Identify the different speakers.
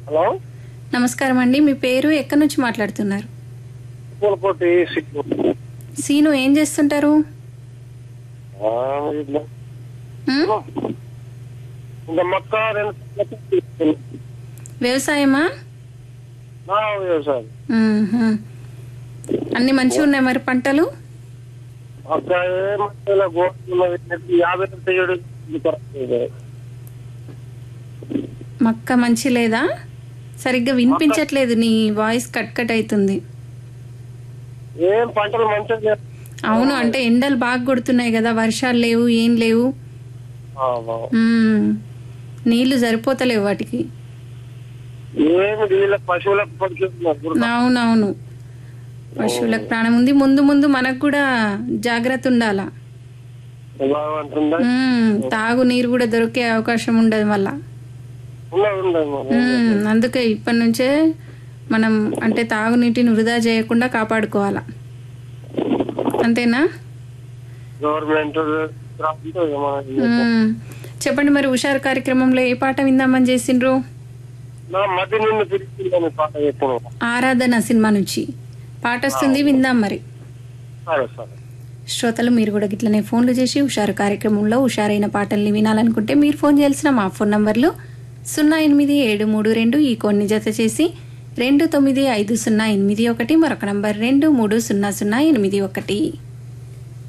Speaker 1: Hello
Speaker 2: నమస్కారం అండి మీ పేరు ఎక్కడి నుంచి మాట్లాడుతున్నారు
Speaker 1: పూలకోటి సిక్కు
Speaker 2: సీను ఏం చేస్తుంటారు
Speaker 1: ఆ, ఇట్లా.
Speaker 2: ఉమ్?
Speaker 1: ఇంకా మొక్క రెండు సంవత్సరాలు తీసుకున్నాం.
Speaker 2: వ్యవసాయమా
Speaker 1: ఆ, వ్యవసాయం
Speaker 2: ఉహు. అన్ని మంచిగా ఉన్నాయి మరి పంటలు
Speaker 1: అక్కడ ఏమంటే గోధుమలు యాభై రూపాయలు ఏడు ఇది కరెక్ట్ ఇది.
Speaker 2: మక్క మంచి లేదా సరిగ్గా వినిపించట్లేదు నీ వాయిస్ కట్ కట్ అవుతుంది
Speaker 1: ఏం పంటలు మంచిగా లేవు.
Speaker 2: అవును అంటే ఎండలు బాగా కొడుతున్నాయి కదా వర్షాలు లేవు ఏం లేవు
Speaker 1: ఆ, ఆ.
Speaker 2: ఉమ్. నీళ్లు సరిపోతలేవు వాటికి
Speaker 1: ఏమి వీళ్ళ పశువులకు పడుతున్నారు
Speaker 2: అవునవును పశువులకు ప్రాణం ఉంది ముందు ముందు మనకు కూడా జాగ్రత్త ఉండాలా
Speaker 1: బాగుంటుందా
Speaker 2: ఉమ్, తాగు నీరు కూడా దొరికే అవకాశం ఉండదు మళ్ళా
Speaker 1: ఉన్నది ఉన్నది మరి.
Speaker 2: ఉమ్, అందుకే ఇప్పటి నుంచే మనం అంటే తాగునీటిని వృధా చేయకుండా కాపాడుకోవాలా అంతేనా
Speaker 1: గవర్నమెంట్ రాకపోతే ఏమన్నా
Speaker 2: ఉమ్, చెప్పండి మరి హుషారు కార్యక్రమంలో ఏ పాట విందామని చేసిండ్రు
Speaker 1: నా మధ్య నిన్ను పిలిచిందని పాట చెప్పిన
Speaker 2: ఆరాధన సినిమా నుంచి పాట వస్తుంది విందాం మరి
Speaker 1: సరే సరే
Speaker 2: శ్రోతలు మీరు కూడా గిట్లనే ఫోన్లు చేసి హుషారు కార్యక్రమంలో హుషారైన పాటల్ని వినాలనుకుంటే మీరు ఫోన్ చేయాల్సిన మా ఫోన్ నంబర్లు సున్నా ఎనిమిది ఏడు మూడు రెండు ఈ కోడ్ని జత చేసి రెండు తొమ్మిది ఐదు సున్నా ఎనిమిది ఒకటి మరొక నంబర్ రెండు మూడు సున్నా సున్నా ఎనిమిది ఒకటి